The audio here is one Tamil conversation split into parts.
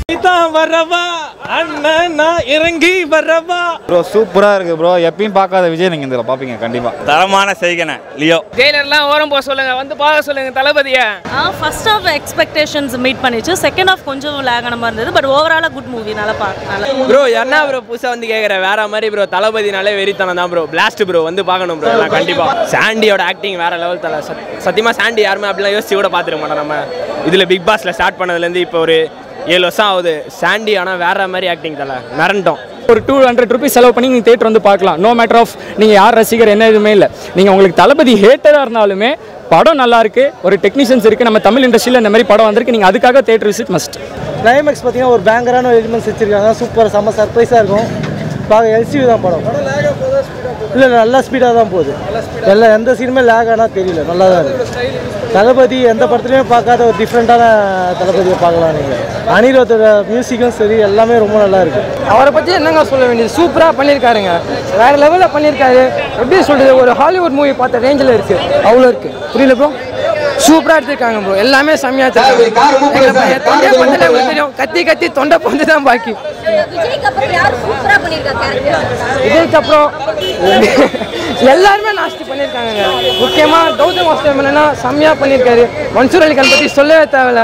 தான் வரவா அண்ணன் நான் இறங்கி வரவா ப்ரோ சூப்பராக இருக்குது ப்ரோ எப்பயும் பார்க்காத விஜய் நீங்கள் இதில் பார்ப்பீங்க கண்டிப்பாக தரமான செய்கனை லியோ ஜெயிலர்லாம் ஓரம் போக சொல்லுங்க வந்து பார்க்க சொல்லுங்க தளபதியை ஃபர்ஸ்ட் ஆஃப் எக்ஸ்பெக்டேஷன்ஸ் மீட் பண்ணிச்சு செகண்ட் ஆஃப் கொஞ்சம் லேக் ஆன மாதிரி இருந்தது பட் ஓவராலாக குட் மூவி நல்லா பார்க்க நல்லா ப்ரோ என்ன ப்ரோ புதுசாக வந்து கேட்குற வேற மாதிரி ப்ரோ தளபதினாலே வெறித்தனம் தான் ப்ரோ பிளாஸ்ட் ப்ரோ வந்து பார்க்கணும் ப்ரோ நான் கண்டிப்பாக சாண்டியோட ஆக்டிங் வேற லெவல் தலை சத் சத்தியமாக சாண்டி யாருமே அப்படிலாம் யோசிச்சு கூட பார்த்துருக்க மாட்டோம் நம்ம இதில் பிக் பாஸில் ஸ்டார்ட் பண்ணதுலேருந்து இப்போ ஒரு ஏழு வருஷம் ஆகுது சாண்டி ஆனால் வேற மாதிரி ஆக்டிங் தலை மிரண்டோம் ஒரு டூ ஹண்ட்ரட் ருபீஸ் செலவு பண்ணி நீங்கள் தேட்டர் வந்து பார்க்கலாம் நோ மேட்டர் ஆஃப் நீங்கள் யார் ரசிகர் என்ன எதுவுமே இல்லை நீங்கள் உங்களுக்கு தளபதி ஹேட்டராக இருந்தாலுமே படம் நல்லா இருக்கு ஒரு டெக்னீஷியன்ஸ் இருக்கு நம்ம தமிழ் இண்டஸ்ட்ரியில் இந்த மாதிரி படம் வந்திருக்கு நீங்கள் அதுக்காக தேட்டர் விசிட் மஸ்ட் கிளைமேக்ஸ் பார்த்தீங்கன்னா ஒரு பேங்கரான எலிமெண்ட்ஸ் வச்சிருக்காங்க சூப்பர் செம்ம சர்ப்ரைஸாக இருக்கும் பார்க்க எல்சிவி தான் படம் இல்லை நல்லா ஸ்பீடாக தான் போகுது எல்லாம் எந்த சீனுமே லேக் ஆனால் தெரியல நல்லா தான் இருக்கு தளபதி எந்த படத்துலையுமே பார்க்காத ஒரு டிஃப்ரெண்ட்டான தளபதியை பார்க்கலாம் நீங்கள் அனிருத்தோட மியூசிக்கும் சரி எல்லாமே ரொம்ப நல்லா இருக்கு அவரை பற்றி என்னங்க சொல்ல வேண்டியது சூப்பராக பண்ணியிருக்காருங்க வேற லெவலில் பண்ணியிருக்காரு எப்படி சொல்றது ஒரு ஹாலிவுட் மூவி பார்த்த ரேஞ்சில் இருக்கு அவ்வளோ இருக்கு புரியல ப்ரோ சூப்பராக எடுத்திருக்காங்க ப்ரோ எல்லாமே செம்மையாக எடுத்திருக்காங்க தொண்டை பந்தல உங்களுக்கு தெரியும் கத்தி கத்தி தொண்டை பந்து தான் பாக்கி விஜய்க்கு அப்புறம் யார் சூப்பரா பண்ணிருக்கா கேரக்டர் இதுக்கு அப்புறம் எல்லாருமே நாஸ்தி பண்ணியிருக்காங்க முக்கியமாக கௌதம் வாசுதேவ் என்னன்னா செம்மையாக பண்ணியிருக்காரு மன்சூர் அலிகான் பற்றி சொல்லவே தேவையில்ல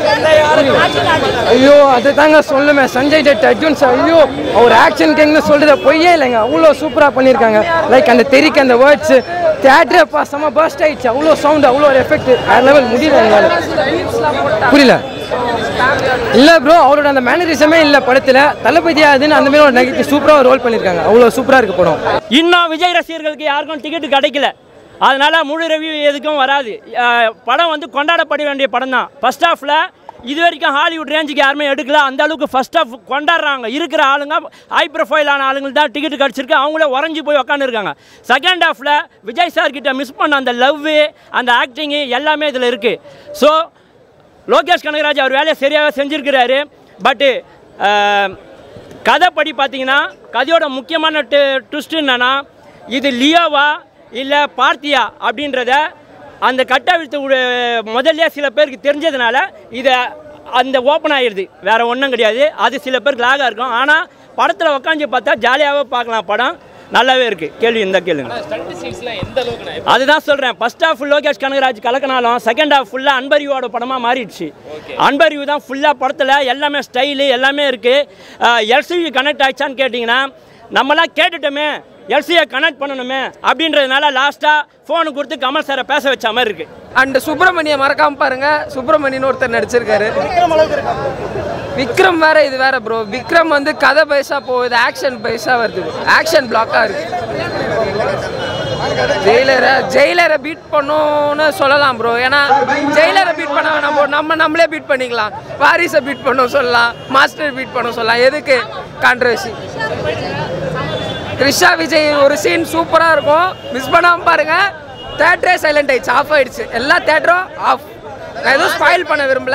ஐயோ அது தாங்க சொல்லுமே சஞ்சய் டெட் அர்ஜுன் சார் ஐயோ அவர் ஆக்ஷன் கிங்னு சொல்றது பொய்யே இல்லைங்க அவ்வளோ சூப்பராக பண்ணியிருக்காங்க லைக் அந்த தெறிக்கு அந்த வேர்ட்ஸ் தேட்டரே பா செம்ம பர்ஸ்ட் ஆயிடுச்சு அவ்வளோ சவுண்ட் அவ்வளோ ஒரு எஃபெக்ட் வேற லெவல் முடியல எங்களால் புரியல இல்ல ப்ரோ அவரோட அந்த மேனரிசமே இல்ல படத்துல தளபதியா அதுன்னு அந்த மாதிரி ஒரு நெகட்டிவ் சூப்பரா ரோல் பண்ணிருக்காங்க அவ்வளவு சூப்பரா இருக்கு படம் இன்னும் விஜய் ரசிகர்களுக்கு யாருக்கும் டிக்கெட் கிடைக்கல அதனால முழு ரிவ்யூ எதுக்கும் வராது அஹ் படம் வந்து கொண்டாடப்பட வேண்டிய படம் தான் ஃபர்ஸ்ட் ஹாஃபில் இது வரைக்கும் ஹாலிவுட் ரேஞ்சுக்கு யாருமே எடுக்கல அந்த அளவுக்கு ஃபர்ஸ்ட் ஹாஃப் கொண்டாடுறாங்க இருக்கிற ஆளுங்க ஹை ப்ரொஃபைலான ஆளுங்களுக்கு தான் டிக்கெட் கிடச்சிருக்கு அவங்களே உறைஞ்சி போய் உக்காந்துருக்காங்க செகண்ட் ஹாஃபில் விஜய் சார் கிட்ட மிஸ் பண்ண அந்த லவ் அந்த ஆக்டிங்கு எல்லாமே இதில் இருக்குது ஸோ லோகேஷ் கனகராஜ் அவர் வேலையை சரியாக செஞ்சுருக்கிறாரு பட்டு கதைப்படி பார்த்தீங்கன்னா கதையோட முக்கியமான ட்விஸ்ட் என்னன்னா இது லியோவா இல்லை பார்த்தியா அப்படின்றத அந்த கட்டவிழ்த்து முதல்ல சில பேருக்கு தெரிஞ்சதுனால இதை அந்த ஓப்பன் ஆயிடுது வேற ஒன்றும் கிடையாது அது சில பேருக்கு லாகாக இருக்கும் ஆனால் படத்தில் உக்காந்து பார்த்தா ஜாலியாகவே பார்க்கலாம் படம் நல்லாவே இருக்குது கேள்வி இந்த கேளுங்க அதுதான் சொல்கிறேன் ஃபர்ஸ்ட் ஹாஃப் லோகேஷ் கனகராஜ் கலக்கினாலும் செகண்ட் ஹாஃப் ஃபுல்லாக அன்பரியோட படமாக மாறிடுச்சு அன்பரிவு தான் ஃபுல்லாக படத்தில் எல்லாமே ஸ்டைலு எல்லாமே இருக்குது எல்சிவி கனெக்ட் ஆயிடுச்சான்னு கேட்டிங்கன்னா நம்மளாம் கேட்டுட்டோமே எல்சியை கனெக்ட் பண்ணணுமே அப்படின்றதுனால லாஸ்ட்டாக ஃபோனு கொடுத்து கமல் சாரை பேச வச்ச மாதிரி இருக்குது அண்ட் சுப்பிரமணிய மறக்காம பாருங்க சுப்பிரமணியன் ஒருத்தர் நடிச்சிருக்காரு விக்ரம் வேற இது வேற ப்ரோ விக்ரம் வந்து கதை பைசா போகுது ஆக்ஷன் பைசா வருது ஆக்ஷன் பிளாக்கா இருக்கு ஜெயிலரை ஜெயிலரை பீட் பண்ணோன்னு சொல்லலாம் ப்ரோ ஏன்னா ஜெயிலரை பீட் பண்ண வேணாம் bro. நம்ம நம்மளே பீட் பண்ணிக்கலாம் வாரிசை பீட் பண்ண சொல்லலாம் மாஸ்டர் பீட் பண்ண சொல்லலாம் எதுக்கு கான்ட்ரவர்சி த்ரிஷா விஜய் ஒரு சீன் சூப்பராக இருக்கும் மிஸ் பண்ணாமல் பாருங்க தேட்டரே சைலண்ட் ஆயிடுச்சு ஆஃப் ஆயிடுச்சு எல்லா தேட்டரும் ஆஃப் நான் எதுவும் ஸ்பாயில் பண்ண விரும்பல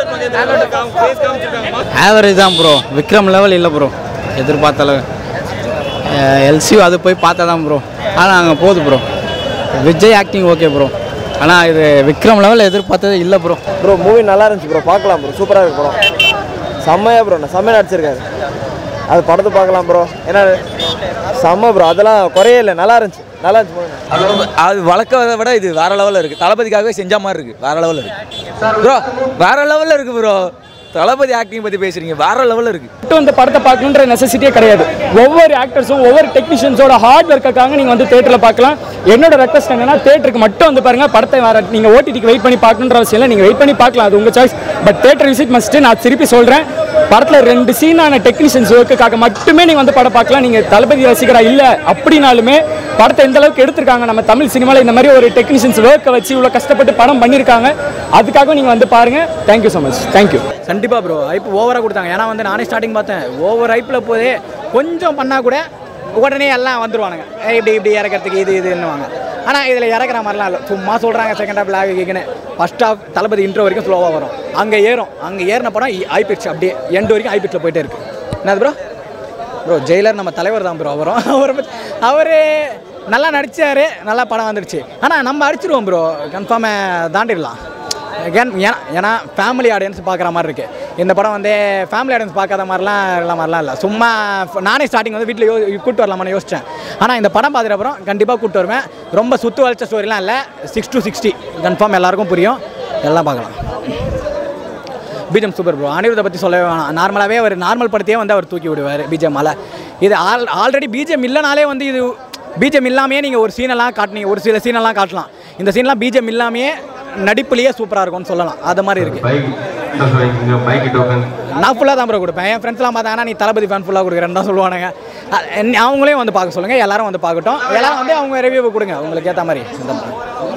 ஆவரேஜ் தான் ப்ரோ விக்ரம் லெவல் இல்லை ப்ரோ எதிர்பார்த்த அளவு எல்சியூ அது போய் பார்த்தா தான் ப்ரோ ஆனால் அங்கே போகுது bro Vijay acting okay bro ஆனால் இது விக்ரம் லெவல் எதிர்பார்த்தது இல்லை ப்ரோ ப்ரோ மூவி நல்லா இருந்துச்சு ப்ரோ பார்க்கலாம் ப்ரோ சூப்பராக இருக்கு படம் செம்மையா ப்ரோ செம்மையாக நடிச்சிருக்காரு அது படத்தை பார்க்கலாம் ப்ரோ ஏன்னா செம்ம ப்ரோ அதெல்லாம் குறையே இல்லை நல்லா இருந்துச்சு நல்லா இருந்துச்சு அது வழக்கத்தை விட இது வேற லெவலில் இருக்குது தளபதிக்காகவே செஞ்ச மாதிரி இருக்குது வேற லெவலில் இருக்குது ப்ரோ வேற லெவலில் இருக்குது ப்ரோ தளபதி ஆக்டிங் பற்றி பேசுகிறீங்க வேற லெவலில் இருக்குது மட்டும் இந்த படத்தை பார்க்கணுன்ற நெசசிட்டியே கிடையாது ஒவ்வொரு ஆக்டர்ஸும் ஒவ்வொரு டெக்னீஷியன்ஸோட ஹார்ட் ஒர்க்குக்காக நீங்கள் வந்து தேட்டரில் பார்க்கலாம் என்னோட ரெக்வஸ்ட் என்னன்னா தேட்டருக்கு மட்டும் வந்து பாருங்க படத்தை வர நீங்கள் ஓடிடிக்கு வெயிட் பண்ணி பார்க்கணுன்ற அவசியம் இல்லை நீங்கள் வெயிட் பண்ணி பார்க்கலாம் அது உங்கள் choice but theatre visit must நான் திருப்பி சொல்கிறேன் படத்தில் ரெண்டு சீனான டெக்னீஷியன்ஸ் ஒர்க்குக்காக மட்டுமே நீங்கள் வந்து படம் பார்க்கலாம் நீங்கள் தளபதி ரசிகரா இல்லை அப்படின்னாலுமே படத்தை எந்த அளவுக்கு எடுத்திருக்காங்க நம்ம தமிழ் சினிமாவில் இந்த மாதிரி ஒரு டெக்னீஷியன்ஸ் ஒர்க்கை வச்சு இவ்வளோ கஷ்டப்பட்டு படம் பண்ணியிருக்காங்க அதுக்காக நீங்கள் வந்து பாருங்கள் தேங்க்யூ ஸோ மச் தேங்க்யூ கண்டிப்பாக ப்ரோ ஐப் ஓவராக கொடுத்தாங்க ஏன்னா வந்து நானே ஸ்டார்டிங் பார்த்தேன் ஓவர் ஐப்பில் போதே கொஞ்சம் பண்ணால் கூட உடனே எல்லாம் வந்துருவானுங்க ஏய், இப்படி இப்படி இறக்கிறதுக்கு இது இதுன்னுவாங்க ஆனால் இதில் இறக்குற மாதிரிலாம் இல்லை சும்மா சொல்கிறாங்க செகண்ட் ஹாஃப் லாக் கேட்குன்னு ஃபஸ்ட் ஹாஃப் தளபதி இன்ட்ரோ வரைக்கும் ஸ்லோவாக வரும் அங்கே ஏறும் அங்கே ஏறின படம் ஐ பிட்ச் அப்படியே எண்டு வரைக்கும் ஐ பிட்ச்சில் போயிட்டே இருக்கு என்னது ப்ரோ ப்ரோ ஜெயிலர் நம்ம தலைவர் தான் ப்ரோ அவரும் அவர் அவர் நல்லா நடிச்சாரு நல்லா படம் வந்துடுச்சு ஆனால் நம்ம அடிச்சிருவோம் ப்ரோ கன்ஃபார்மாக தாண்டிடலாம் Again, ஏன்னா ஏன்னா ஃபேமிலி ஆடியன்ஸ் பார்க்குற மாதிரி இருக்குது இந்த படம் வந்து ஃபேமிலி ஆடியன்ஸ் பார்க்காத மாதிரிலாம் எல்லா மாதிரிலாம் இல்லை சும்மா ஃப- நானே ஸ்டார்டிங் வந்து வீட்டில் யோ கூட்டு வரலாமான்னு யோசித்தேன் ஆனால் இந்த படம் பார்த்துட்ட அப்புறம் கண்டிப்பாக கூட்டு வருவேன் ரொம்ப சுத்து வளைச்ச ஸ்டோரிலாம் இல்லை சிக்ஸ் டு சிக்ஸ்டி கன்ஃபார்ம் எல்லாருக்கும் புரியும் எல்லாம் பார்க்கலாம் பிஜிஎம் சூப்பர் ப்ரோ அனிருத்தை பற்றி சொல்லவே வேணாம் நார்மலாகவே அவர் நார்மல் படத்தையே வந்து அவர் தூக்கி விடுவார் பிஜிஎம்மால் இது ஆல் ஆல்ரெடி பிஜிஎம் இல்லைனாலே வந்து இது பிஜிஎம் இல்லாமையே நீங்கள் ஒரு சீனெல்லாம் காட்டினீங்க ஒரு சில சீனெல்லாம் காட்டலாம் இந்த சீன்லாம் பிஜிஎம் இல்லாமையே நடிப்புலேயே சூப்பராக இருக்கும்னு சொல்லலாம் அது மாதிரி இருக்குது நான் ஃபுல்லாக தான் ப்ரோ கொடுப்பேன் என் ஃப்ரெண்ட்ஸ்லாம் பார்த்தாங்கன்னா நீ தளபதி ஃபேன் ஃபுல்லாக கொடுக்குறேன்னு தான் சொல்லுவானுங்க அ- என்ன- அவங்களையும் வந்து பார்க்க சொல்லுங்கள் எல்லாரும் வந்து பார்க்கட்டும் எல்லாரும் வந்து அவங்க ரிவ்யூ கொடுங்க உங்களுக்கு ஏற்ற மாதிரி இந்த மாதிரி.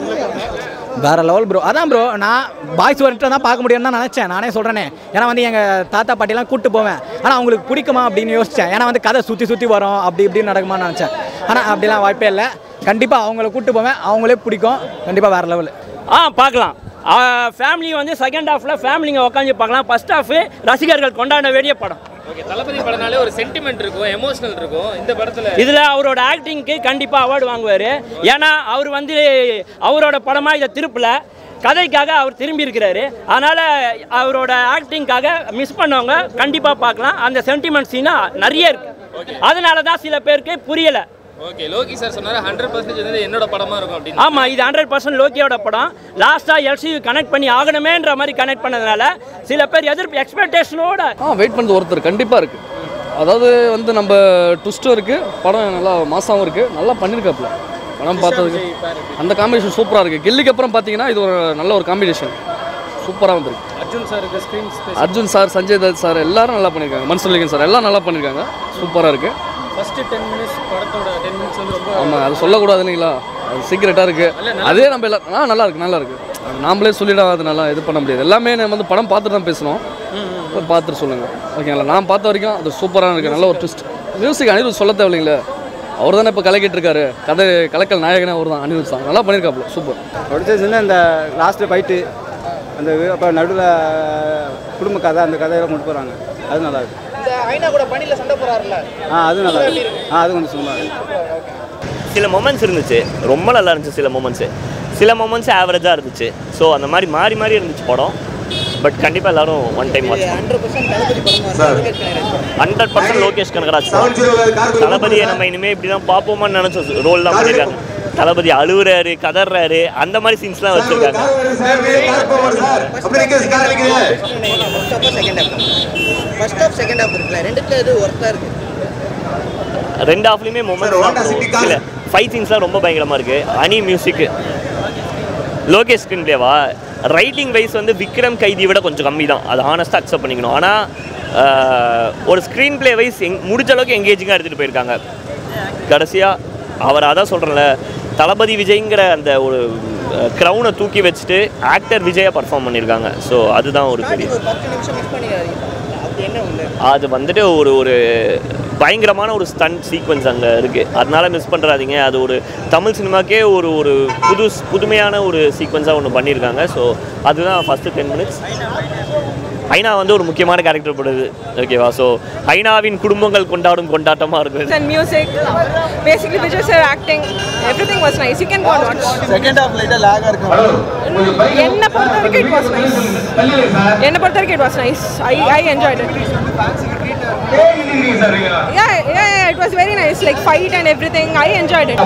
வேற லெவல் ப்ரோ அதான் ப்ரோ நான் பாய்ஸ் வரட்டு தான் பார்க்க முடியும்னு தான் நினச்சேன் நானே சொல்கிறேனே ஏன்னா வந்து எங்கள் தாத்தா பாட்டிலாம் கூட்டு போவேன் ஆனால் அவங்களுக்கு பிடிக்குமா அப்படின்னு யோசித்தேன் ஏன்னா வந்து கதை சுற்றி சுற்றி வரும் அப்படி இப்படி நடக்குமான்னு நினச்சேன் ஆனால் அப்படிலாம் வாய்ப்பே இல்லை கண்டிப்பாக அவங்கள கூட்டு போவேன் அவங்களே பிடிக்கும் கண்டிப்பாக வேறு லெவல் ஆ பார்க்கலாம் ஃபேமிலி வந்து செகண்ட் ஹாஃபில் ஃபேமிலிங்க உட்காந்து பார்க்கலாம் ஃபர்ஸ்ட் ஹாஃப் ரசிகர்கள் கொண்டாட வேண்டிய படம் ஓகே தளபதி படம்னாலே ஒரு சென்டிமெண்ட் இருக்கும் எமோஷனல் இருக்கும் இந்த படத்துல இதில் அவரோட ஆக்டிங்க்கு கண்டிப்பாக அவார்டு வாங்குவார் ஏன்னா அவர் வந்து அவரோட படமாக இதை திருப்பல கதைக்காக அவர் திரும்பி இருக்கிறாரு அதனால் அவரோட ஆக்டிங்காக மிஸ் பண்ணவங்க கண்டிப்பாக பார்க்கலாம் அந்த சென்டிமெண்ட் சீனாக நிறைய இருக்கு அதனால தான் சில பேருக்கு புரியலை ஓகே லோகி சார் சொன்னாரு ஹண்ட்ரட் பர்சன்டேஜ் வந்து என்னோட படமா இருக்கும் அப்படின்னு ஆமாம் இது ஹண்ட்ரட் பர்சன்ட் லோக்கியோட படம் லாஸ்ட்டாக எல்சியூ கனெக்ட் பண்ணி ஆகணுமேன்ற மாதிரி கனெக்ட் பண்ணதுனால சில பேர் எதிர்ப்பு எக்ஸ்பெக்டேஷனோட ஆ வெயிட் பண்ணுறது ஒருத்தர் கண்டிப்பாக இருக்குது அதாவது வந்து நம்ம ட்விஸ்ட்டும் இருக்குது படம் நல்லா மாசாவும் இருக்குது நல்லா பண்ணியிருக்காப்புல படம் பார்த்ததுக்கு அந்த காம்பினேஷன் சூப்பராக இருக்குது கில்லிக்கு அப்புறம் பார்த்தீங்கன்னா இது ஒரு நல்ல ஒரு காம்பினேஷன் சூப்பராக வந்திருக்கு அர்ஜுன் சாருக்கு ஸ்க்ரீன் அர்ஜுன் சார் சஞ்சய் தத் சார் எல்லாரும் நல்லா பண்ணியிருக்காங்க மன்சூலிகன் சார் எல்லாம் நல்லா பண்ணியிருக்காங்க சூப்பராக இருக்குது ஃபர்ஸ்ட் டென் மினிட்ஸ் படத்தோட டென் மினிட்ஸ் வந்து ரொம்ப ஆமாம் அது சொல்லக்கூடாது இல்லைங்களா அது சீக்கிரட்டாக இருக்குது அதே நம்ம எல்லாம் ஆ நல்லா இருக்கு நல்லா இருக்கு அது நாமளே சொல்லிட அது நல்லா இது பண்ண முடியாது எல்லாமே நம்ம வந்து படம் பார்த்துட்டு தான் பேசணும் போய் பார்த்துட்டு சொல்லுங்கள் ஓகேங்களா நான் பார்த்த வரைக்கும் அது சூப்பராக இருக்குது நல்ல ஒரு ட்விஸ்ட் மியூசிக் அனிருத் சொல்ல தேவையில்லைங்களே அவர் தானே இப்போ கலக்கிட்டு இருக்காரு கதை கலக்கல் நாயகனே அவர் தான் அனிருத் தான் நல்லா பண்ணியிருக்காப்புல சூப்பர் படிச்சதுன்னா இந்த லாஸ்ட்டு ஃபைட்டு அந்த அப்புறம் நடுவில் குடும்ப கதை அந்த கதையெல்லாம் கொண்டு போகிறாங்க அது நல்லா இருக்கு இந்த ஐநா கூட பணியில் சண்டை போகிறாருல்ல ஆ அது நல்லா இருக்கு ஆ அது கொஞ்சம் சும்மா இருக்கு சில மொமெண்ட்ஸ் இருந்துச்சு ரொம்ப நல்லா இருந்துச்சு சில மொமெண்ட்ஸு சில மொமெண்ட்ஸ் ஆவரேஜாக இருந்துச்சு ஸோ அந்த மாதிரி மாறி மாறி இருந்துச்சு படம் பட் கண்டிப்பாக எல்லாரும் one time watch hundred percent Thalapathy படம் ஹண்ட்ரட் பர்சன்ட் லோகேஷ் கனகராஜ் படம். தளபதியை நம்ம இனிமேல் இப்படி தான் பார்ப்போமான்னு நினச்ச ரோல் தான் பண்ணியிருக்காங்க தளபதி அழுகுறாரு கதறாரு அந்த மாதிரி சீன்ஸ்லாம் வச்சுருக்காங்க ஃபர்ஸ்ட் ஆஃப் செகண்ட் ஆஃப் இருக்குல்ல ரெண்டுத்துல எது ஒர்த்தாக இருக்குது ரெண்டு ஆஃப்லையுமே மொமெண்ட் இல்லை ஃபைட் சீன்ஸ்லாம் ரொம்ப பயங்கரமாக இருக்குது அனி மியூசிக்கு லோகேஷ் ஸ்கிரீன் பிளேவா ரைட்டிங் வைஸ் வந்து விக்ரம் கைதி விட கொஞ்சம் கம்மி தான் அது ஹானஸ்ட்டாக அக்செப்ட் பண்ணிக்கணும் ஆனால் ஒரு ஸ்க்ரீன் பிளே வைஸ் எங் முடிஞ்ச அளவுக்கு எங்கேஜிங்காக எடுத்துகிட்டு போயிருக்காங்க கடைசியாக அவர் அதான் சொல்கிறேன்ல தளபதி விஜய்ங்கிற அந்த ஒரு க்ரௌனை தூக்கி வச்சுட்டு ஆக்டர் விஜயை பர்ஃபார்ம் பண்ணியிருக்காங்க ஸோ அதுதான் ஒரு பெரிய ஒரு பத்து நிமிஷம் மிஸ் பண்ணிடாதீங்க அப்படி என்ன உண்டு அது வந்துட்டு ஒரு ஒரு பயங்கரமான ஒரு ஸ்டண்ட் சீக்வன்ஸ் அங்கே இருக்குது அதனால மிஸ் பண்ணுறாதீங்க அது ஒரு தமிழ் சினிமாக்கே ஒரு ஒரு புது புதுமையான ஒரு சீக்வன்ஸாக ஒன்று பண்ணியிருக்காங்க ஸோ அதுதான் ஃபஸ்ட்டு டென் மினிட்ஸ் ஐநா வந்து ஒரு முக்கியமான கேரக்டர் படுது ஓகேவா ஸோ ஐநாவின் குடும்பங்கள் கொண்டாடும் கொண்டாட்டமாக இருக்கும் and music. Basically, Vijay sir acting, everything was nice. You can go and watch. Second half லைட்டாக லேகாக இருக்கு என்னை பொறுத்த வரைக்கும் it was nice. என்னை பொறுத்த வரைக்கும் it was nice. I I enjoyed it. Yeah, yeah, yeah, it was very nice. Like fight and everything. I enjoyed it.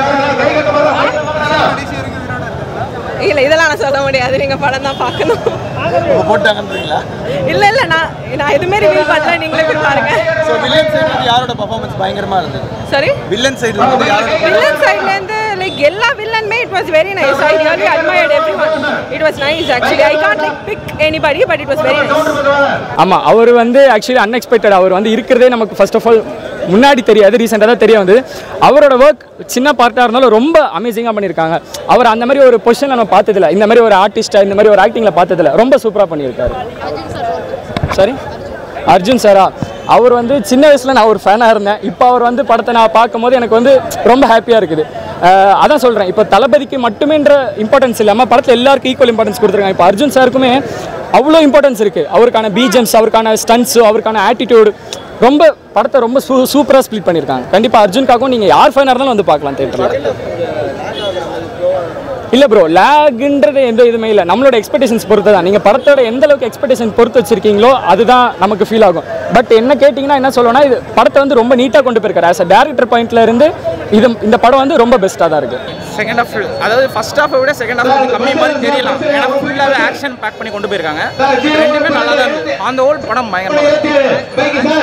இல்ல இதெல்லாம் நான் சொல்ல முடியாது நீங்க படம் தான் பார்க்கணும் போட்டாங்கன்றீங்களா இல்ல இல்ல நான் நான் எதுவுமே ரிவீல் பண்ணல நீங்களே போய் பாருங்க ஸோ வில்லன் சைடு யாரோட பர்ஃபார்மன்ஸ் பயங்கரமா இருந்தது சரி வில்லன் சைடுல வந்து யாரோட வில்லன் சைட்ல இருந்து லைக் எல்லா வில்லனுமே it was very nice I really admired everyone it was nice actually I can't like pick anybody but it was very nice ஆமாம் அவர் வந்து ஆக்சுவலி அன்எக்ஸ்பெக்டட் அவர் வந்து இருக்கிறதே நமக்கு ஃபர்ஸ்ட் ஆஃப் ஆல் முன்னாடி தெரியாது ரீசெண்டாக தான் தெரிய வந்தது அவரோட ஒர்க் சின்ன பார்ட்டாக இருந்தாலும் ரொம்ப அமேசிங்காக பண்ணியிருக்காங்க அவர் அந்த மாதிரி ஒரு பொசிஷன் நம்ம பார்த்ததில்ல இந்த மாதிரி ஒரு ஆர்டிஸ்ட்டாக இந்த மாதிரி ஒரு ஆக்டிங்கில் பார்த்ததில்ல ரொம்ப சூப்பராக பண்ணியிருக்காரு சாரி அர்ஜுன் சாரா அவர் வந்து சின்ன வயசில் நான் ஒரு ஃபேனாக இருந்தேன் இப்போ அவர் வந்து படத்தை நான் பார்க்கும்போது எனக்கு வந்து ரொம்ப ஹாப்பியாக இருக்குது அஹ் அதான் சொல்கிறேன் இப்போ தளபதிக்கு மட்டுமேன்ற இம்பார்ட்டன்ஸ் இல்லாமல் படத்தில் எல்லாருக்கும் ஈக்குவல் இம்பார்ட்டன்ஸ் கொடுத்துருக்காங்க இப்போ அர்ஜுன் சாருக்குமே அவ்வளோ இம்பார்ட்டன்ஸ் இருக்குது அவருக்கான பீஜம்ஸ் அவருக்கான ஸ்டன்ஸு அவருக்கான ஆட்டிடியூடு ரொம்ப படத்தை ரொம்ப சூ சூப்பராக ஸ்ப்ளிட் பண்ணியிருக்காங்க கண்டிப்பாக அர்ஜுன்காகவும் நீங்கள் யார் ஃபேனாக இருந்தாலும் வந்து பார்க்கலாம் தேட்டரில் இல்லை ப்ரோ லேக்ன்றது எந்த இதுவுமே இல்லை நம்மளோட எக்ஸ்பெக்டேஷன்ஸ் பொறுத்து தான் நீங்கள் படத்தோட எந்த அளவுக்கு எக்ஸ்பெக்டேஷன் பொறுத்து வச்சிருக்கீங்களோ அதுதான் நமக்கு ஃபீல் ஆகும் பட் என்ன கேட்டிங்கன்னா என்ன சொல்லணும்னா இது படத்தை வந்து ரொம்ப நீட்டாக கொண்டு போயிருக்காரு ஆஸ் அ டேரக்டர் பாயிண்ட்ல இருந்து இது இந்த படம் வந்து ரொம்ப பெஸ்ட்டாக தான் இருக்குது செகண்ட் ஹாஃப் அதாவது ஃபர்ஸ்ட் ஹாஃபை விட செகண்ட் ஹாஃப் கொஞ்சம் கம்மி மாதிரி தெரியலாம் ஏன்னா ஃபுல்லாகவே ஆக்ஷன் பேக் பண்ணி கொண்டு போயிருக்காங்க ரெண்டுமே நல்லா தான் இருந்தது அந்த ஹோல் படம் பயங்கரமாக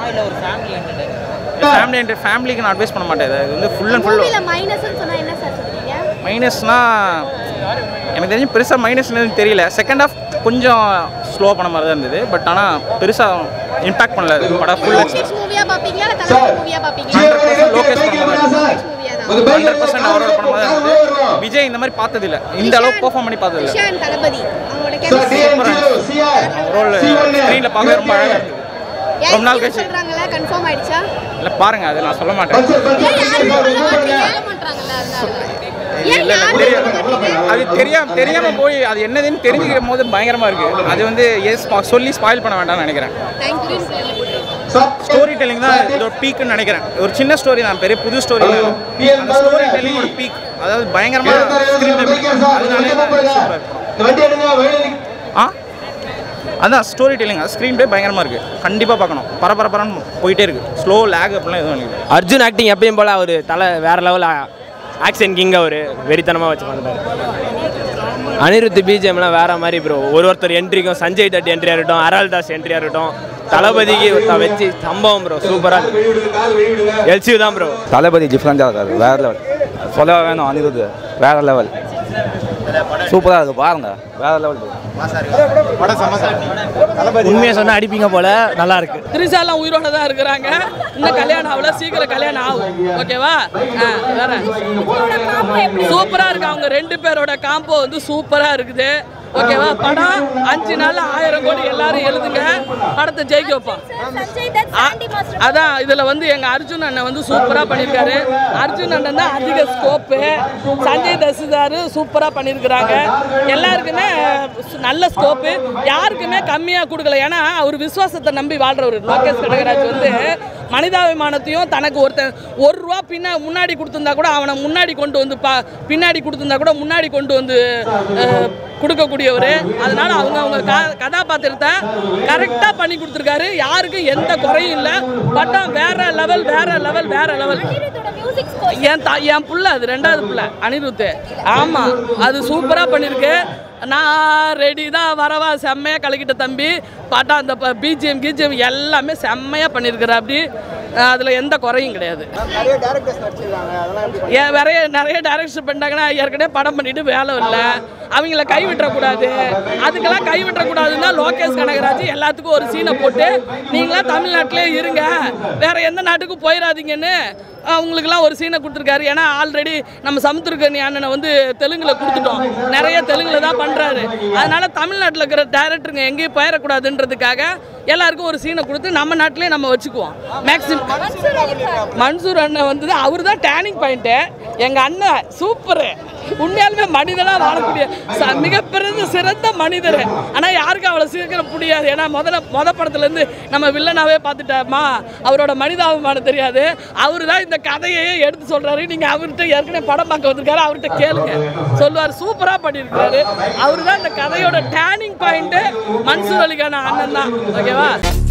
ஃபேமிலி என்டர் ஃபேமிலிக்கு நான் அட்வைஸ் பண்ண மாட்டேன் இது வந்து ஃபுல் அண்ட் ஃபுல் மூவில மைனஸ்னு சொன்னா என்ன சார் சொல்றீங்க மைனஸ்னா எனக்கு தெரிஞ்சு பெருசாக மைனஸ் எதுவும் தெரியல செகண்ட் ஹாஃப் கொஞ்சம் ஸ்லோ பண்ண மாதிரி தான் இருந்தது பட் ஆனால் பெருசாக இம்பாக்ட் பண்ணல இது படம் ஃபுல் லோகேஷ் மூவியா பாப்பீங்களா இல்ல தளபதி மூவியா பாப்பீங்களா லோகேஷ் ஹண்ட்ரட் பர்சன்ட் அவரோட படமாக தான் இருந்தது விஜய் இந்த மாதிரி பார்த்ததில்ல இந்த அளவுக்கு பெர்ஃபார்ம் பண்ணி பார்த்ததில்ல விஷான் தளபதி அவங்களோட ரோல் ஸ்க்ரீனில் பார்க்க ரொம்ப அழகாக இருந்தது ரொம்ப நாள் கழிச்சு சொல்றாங்கல்ல கன்ஃபார்ம் ஆயிடுச்சா இல்லை பாருங்க அதை நான் சொல்ல மாட்டேன் ஏன் யாரும் சொல்ல மாட்டீங்க சொல்ல மாட்டாங்கல்ல அதனால ஏன் இல்ல, இல்ல, யாரும் தெரியும். சொல்ல மாட்டீங்க அது தெரியாம தெரியாம போய் அது என்னதுன்னு தெரிஞ்சுக்கும் போது பயங்கரமா இருக்கு அது வந்து ஏன் ஸ்பா- சொல்லி ஸ்பாயில் பண்ண வேண்டாம்னு நினைக்கிறேன் தேங்க் யூ ஸ்டோரி டெல்லிங் தான் இதோட பீக்குன்னு நினைக்கிறேன் ஒரு சின்ன ஸ்டோரி தான் பெரிய புது ஸ்டோரி அந்த ஸ்டோரி டெல்லிங் ஒரு பீக் அதாவது பயங்கரமா screen play அதனாலே தான் super இருக்கு. ஆ அதான் ஸ்டோரி டெல்லிங் ஸ்க்ரீன் ப்ளே பயங்கரமா இருக்கு கண்டிப்பா பார்க்கணும் பரபரப்பரன்னு போயிட்டே இருக்கு ஸ்லோ லேக் அப்படிலாம் எதுவும் இல்லை அர்ஜுன் ஆக்டிங் எப்பயும் போல் அவர் தலை வேற லெவல் ஆக்ஷன் கிங் அவர் வெறித்தனமாக வச்சு பண்ணுறாரு அனிருத் பிஜிஎம்லாம் வேற மாதிரி ப்ரோ ஒரு ஒருத்தர் என்ட்ரிக்கும் சஞ்சய் தட் என்ட்ரியாக இருக்கட்டும் அரால் தாஸ் என்ட்ரியாக இருக்கட்டும் தளபதிக்கு ஒருத்தன் வச்சு சம்பவம் ப்ரோ சூப்பராக எல்சியூ தான் ப்ரோ தளபதி டிஃப்ரெண்ட்டாக இருக்காது வேற லெவல் சொல்ல வேணும் அனிருத் வேற லெவல் சூப்பராக இருக்கு பாருங்க வேற லெவல் உண்மையை சொன்னா அடிப்பீங்க போல நல்லா இருக்கு திரிசாலாம் உயிரோட தான் இருக்கிறாங்க இன்னும் கல்யாணம் ஆகல சீக்கிரம் கல்யாணம் ஆகும் ஓகேவா ஆ, வேற சூப்பரா இருக்கு அவங்க ரெண்டு பேரோட காம்போ வந்து சூப்பரா இருக்குது ஓகேவா படம் அஞ்சு நாள் ஆயிரம் கோடி எல்லாரும் எழுதுங்க படத்தை ஜெயிக்க வைப்பான் ஆ, அதான் இதுல வந்து எங்க அர்ஜுன் அண்ணன் வந்து சூப்பரா பண்ணியிருக்காரு அர்ஜுன் அண்ணன் தான் அதிக ஸ்கோப்பு சஞ்சய் தசுதாரு சூப்பரா பண்ணியிருக்கிறாங்க எல்லாருக்குமே சு- நல்ல ஸ்கோப்பு யாருக்குமே கம்மியா கொடுக்கல ஏன்னா அவர் விசுவாசத்தை நம்பி வாழ்றவர் லோகேஷ் கனகராஜ் வந்து மனிதாபிமானத்தையும் தனக்கு ஒருத்தன் ஒரு ரூபா பின்னா முன்னாடி கொடுத்துருந்தா கூட அவனை முன்னாடி கொண்டு வந்து பா பின்னாடி கொடுத்துருந்தா கூட முன்னாடி கொண்டு வந்து அஹ், கொடுக்கக்கூடியவர் அதனால அவங்க அவங்க க- கதாபாத்திரத்தை கரெக்டாக பண்ணி கொடுத்துருக்காரு யாருக்கும் எந்த குறையும் இல்லை பட்டம் வேற லெவல் வேற லெவல் வேற லெவல் என் தா என் புள்ள அது ரெண்டாவது புள்ள அனிருத்து ஆமாம் அது சூப்பராக பண்ணியிருக்கு நான் ரெடி தான் வரவா செம்மையாக கலக்கிட்ட தம்பி பாட்டா அந்த பிஜிஎம் கிஜிஎம் எல்லாமே செம்மையாக பண்ணியிருக்கிற அப்படி அதில் எந்த குறையும் கிடையாது நிறைய டேரக்டர்ஸ் நடிச்சிருக்காங்க அதெல்லாம் எப்படி ஏன் நிறைய நிறைய டைரக்ஷன் பண்ணிட்டாங்கன்னா ஏற்கனவே படம் பண்ணிட்டு வேலை இல்லை அவங்கள கைவிட்டக்கூடாது அதுக்கெல்லாம் கைவிட்டக்கூடாதுன்னா லோகேஷ் கனகராஜ் எல்லாத்துக்கும் ஒரு சீனை போட்டு நீங்களாம் தமிழ்நாட்டிலே இருங்க வேற எந்த நாட்டுக்கும் போயிடாதீங்கன்னு அவங்களுக்குலாம் ஒரு சீனை கொடுத்துருக்காரு ஏன்னா ஆல்ரெடி நம்ம சமுத்திரகனி அண்ணனை வந்து தெலுங்குல கொடுத்துட்டோம் நிறைய தெலுங்குல தான் பண்ணுறாரு அதனால தமிழ்நாட்டில் இருக்கிற டேரக்டருங்க எங்கேயும் போயிடக்கூடாதுன்றதுக்காக எல்லாருக்கும் ஒரு சீனை கொடுத்து நம்ம நாட்டிலே நம்ம வச்சுக்குவோம் மேக்ஸிமம் மன்சூர் அண்ணன் வந்து அவர் தான் டேர்னிங் பாயிண்ட்டு எங்கள் அண்ணன் சூப்பரு உண்மையாலுமே மனிதனாக வாழக்கூடிய ச- மிகப்பெரிய சிறந்த மனிதர் ஆனால் யாருக்கும் அவ்வளோ சீக்கிரம் புரியாது ஏன்னா முதல்ல மொத படத்துலேருந்து நம்ம வில்லனாவே பார்த்துட்டோமா அவரோட மனிதாபிமானம் தெரியாது அவர் தான் இந்த கதையையே எடுத்து சொல்கிறாரு நீங்கள் அவர்கிட்ட ஏற்கனவே படம் பார்க்க வந்திருக்காரு அவர்கிட்ட கேளுங்க சொல்லுவார் சூப்பராக பண்ணியிருக்காரு அவர் தான் இந்த கதையோட டேர்னிங் பாயிண்ட்டு மன்சூர் அலிகான அண்ணன் தான் ஓகேவா